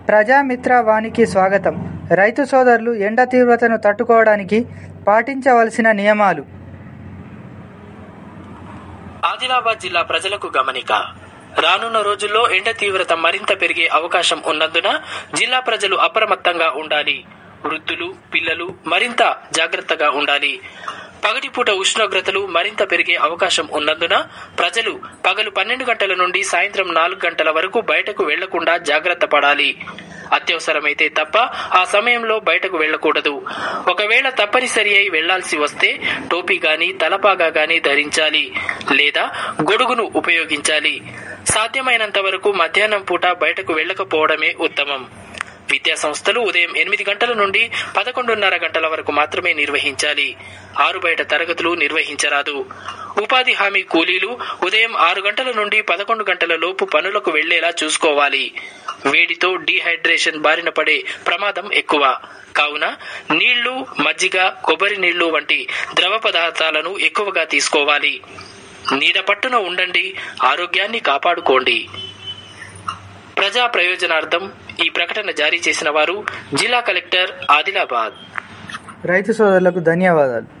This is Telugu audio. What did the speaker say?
ప్రజామిత్ర వానికి స్వాగతం రైతు సోదరులు ఎండ తీవ్రతను తట్టుకోవడానికి పాటించవలసిన నియమాలు ఆదిలాబాద్ జిల్లా ప్రజలకు గమనిక రానున్న రోజుల్లో ఎండ తీవ్రత మరింత పెరిగే అవకాశం ఉన్నందున జిల్లా ప్రజలు అప్రమత్తంగా ఉండాలి వృద్ధులు పిల్లలు మరింత జాగ్రత్తగా ఉండాలి పగటిపూట ఉష్ణోగ్రతలు మరింత పెరిగే అవకాశం ఉన్నందున ప్రజలు పగలు పన్నెండు గంటల నుండి సాయంత్రం నాలుగు గంటల వరకు బయటకు వెళ్లకుండా జాగ్రత్త పడాలి అత్యవసరమైతే తప్ప ఆ సమయంలో బయటకు వెళ్లకూడదు ఒకవేళ తప్పనిసరి అయి వెళ్లాల్సి వస్తే టోపీ గాని తలపాగా గాని ధరించాలి లేదా గొడుగును ఉపయోగించాలి సాధ్యమైనంత వరకు మధ్యాహ్నం పూట బయటకు వెళ్లకపోవడమే ఉత్తమం విద్యా సంస్థలు ఉదయం ఎనిమిది గంటల నుండి పదకొండున్నర గంటల వరకు మాత్రమే నిర్వహించాలి ఆరు బయట తరగతులు నిర్వహించరాదు ఉపాధి హామీ కూలీలు ఉదయం ఆరు గంటల నుండి పదకొండు గంటల లోపు పనులకు వెళ్లేలా చూసుకోవాలి వేడితో డీహైడ్రేషన్ బారిన పడే ప్రమాదం ఎక్కువ కావున నీళ్లు మజ్జిగ కొబ్బరి నీళ్లు వంటి ద్రవ పదార్థాలను ఎక్కువగా తీసుకోవాలి నీడ పట్టున ఉండండి ఆరోగ్యాన్ని కాపాడుకోండి ప్రజా ప్రయోజనార్థం ఈ ప్రకటన జారీ చేసిన వారు జిల్లా కలెక్టర్ ఆదిలాబాద్ రైతు సోదరులకు ధన్యవాదాలు